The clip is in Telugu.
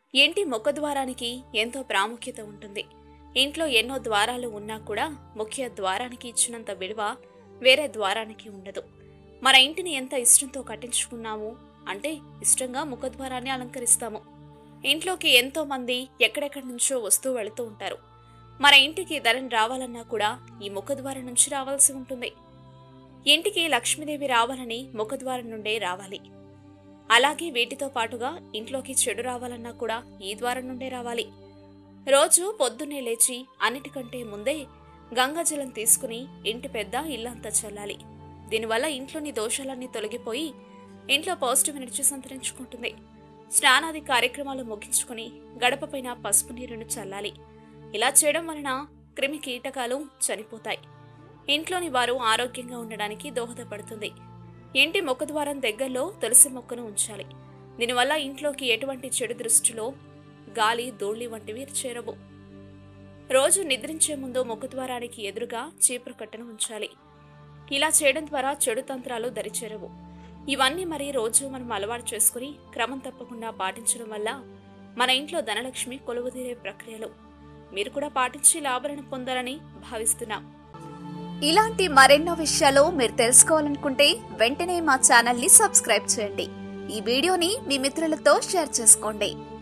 ఇంటి ముఖద్వారానికి ఎంతో ప్రాముఖ్యత ఉంటుంది ఇంట్లో ఎన్నో ద్వారాలు ఉన్నా కూడా ముఖ్య ద్వారానికి ఇచ్చినంత విలువ వేరే ద్వారానికి ఉండదు మన ఇంటిని ఎంత ఇష్టంతో కట్టించుకున్నాము అంటే ఇష్టంగా ముఖద్వారాన్ని అలంకరిస్తాము ఇంట్లోకి ఎంతో మంది ఎక్కడెక్కడి నుంచో వస్తూ వెళుతూ ఉంటారు మన ఇంటికి ధరని రావాలన్నా కూడా ఈ ముఖద్వారం నుంచి రావాల్సి ఉంటుంది ఇంటికి లక్ష్మీదేవి రావాలని ముఖద్వారం నుండే రావాలి అలాగే వీటితో పాటుగా ఇంట్లోకి చెడు రావాలన్నా కూడా ఈ ద్వారం నుండే రావాలి రోజు పొద్దున్నే లేచి అన్నిటికంటే ముందే గంగాజలం తీసుకుని ఇంటి పెద్ద ఇల్లంతా చల్లాలి దీనివల్ల ఇంట్లోని దోషాలన్నీ తొలగిపోయి ఇంట్లో పాజిటివ్ ఎనర్జీ సంతరించుకుంటుంది స్నానాది కార్యక్రమాలు ముగించుకుని గడపపైన పసుపు నీరును చల్లాలి ఇలా చేయడం వలన క్రిమి కీటకాలు చనిపోతాయి ఇంట్లోని వారు ఆరోగ్యంగా ఉండడానికి దోహదపడుతుంది ఇంటి ముఖద్వారం దగ్గరలో తులసి మొక్కను ఉంచాలి దీనివల్ల ఇంట్లోకి ఎటువంటి చెడు దృష్టిలో గాలి ధూళి వంటివి చేరవు రోజు నిద్రించే ముందు ముఖద్వారానికి ఎదురుగా చీపురు కట్టను ఉంచాలి ఇలా చేయడం ద్వారా చెడు తంత్రాలు దరిచేరవు ఇవన్నీ మరి రోజు మనం అలవాటు చేసుకుని క్రమం తప్పకుండా పాటించడం వల్ల మన ఇంట్లో ధనలక్ష్మి కొలువుదీరే ప్రక్రియలు మీరు కూడా పాటించి లాభాలను పొందాలని భావిస్తున్నాం ఇలాంటి మరెన్నో విషయాలు మీరు తెలుసుకోవాలనుకుంటే వెంటనే మా ఛానల్ ని సబ్స్క్రైబ్ చేయండి ఈ వీడియోని మీ మిత్రులతో షేర్ చేసుకోండి